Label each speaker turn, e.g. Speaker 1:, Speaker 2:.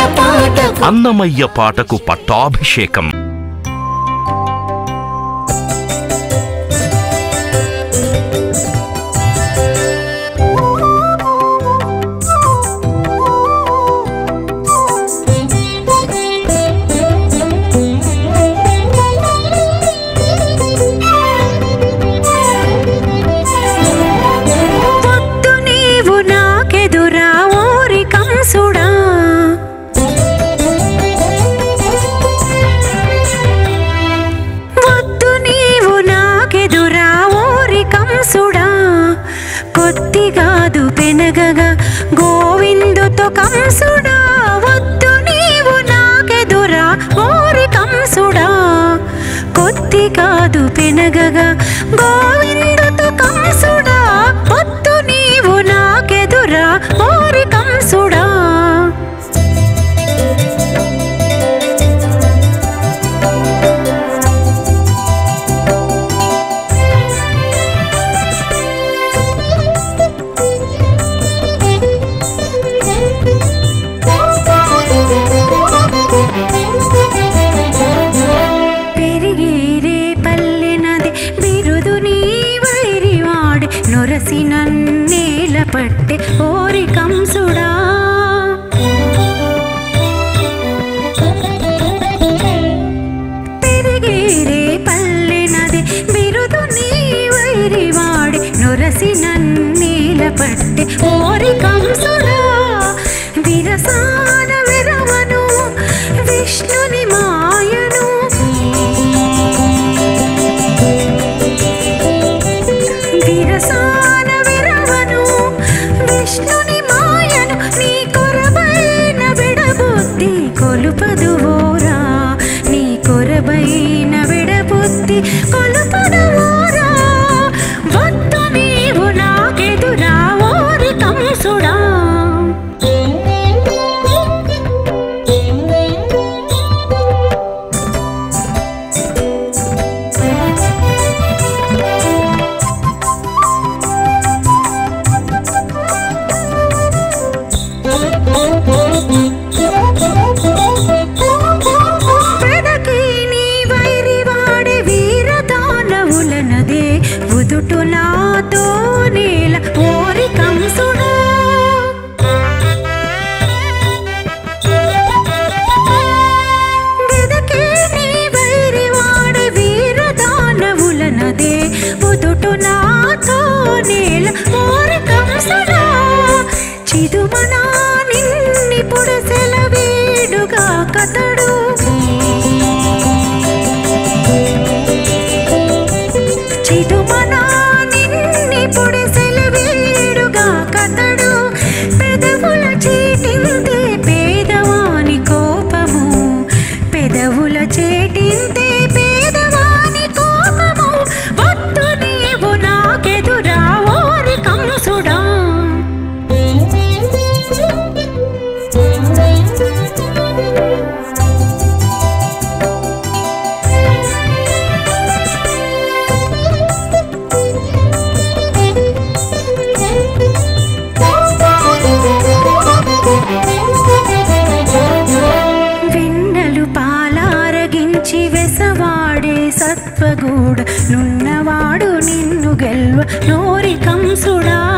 Speaker 1: పాటకు
Speaker 2: అన్నమయ్య పాటకు పట్టాభిషేకం
Speaker 3: పొద్దు నీవు నాకెదురా ఓరి కంసుడా వద్దు నీవు నాకెదురా ఓరి కంసుడా కొద్దిగాదు పెనగగా గోవిందుతో కంసుడా వద్దు నీవు నాకెదురా ఓరి కంసుడా కొద్ది కాదు పెనగగా గోవిందుతో కంసుడా వద్దు నీవు నాకెదురా ఓరి కంసుడా పెరిగేరే పల్లెనది బిరుదు నీ వైరివాడి నొరసి నన్నేల పట్టె ఓరి కంసుడా పెరిగేరే పల్లెనది బిరుదు నీ వైరివాడి నొరసి నన్నేల పట్టె ఓరి కంసుడా విరసాన విరవను విష్ణుని మాయను విరసాన విరవను విష్ణుని మాయను నీ కొరబైన విడబుద్ధి కొలుపదు ఓరా నీ కొరబైన విడబుద్ధి కొలుపదు ఓరా వద్దు నీవు నాకెదురా ఓరి కంసుడా వెదకి నీ వైరి వాడి వీర దానవులనదే ఉదుటు నాతో నేల ఓరి కంసుడా వెదకి నీ వైరి వాడి వీర దానవులనదే ఉదుటు నాతో నేల ఓరి కంసుడా చిదుమనా నిన్ని పొడసెల వేడుగా కతడు చిదుమనా నిన్ని పొడసెల వేడుగా కతడు పెదవుల చీటింతే పేదవాని కోపము పెదవుల చేటింతే పేదవాని కోపము వద్దు నీవు నాకెదురా ఓరి కంసుడా వెన్నెలు పాలారగించి వెసవాడే సత్వగూడ నున్నవాడు నిన్ను గెల్వ నోరి కంసుడా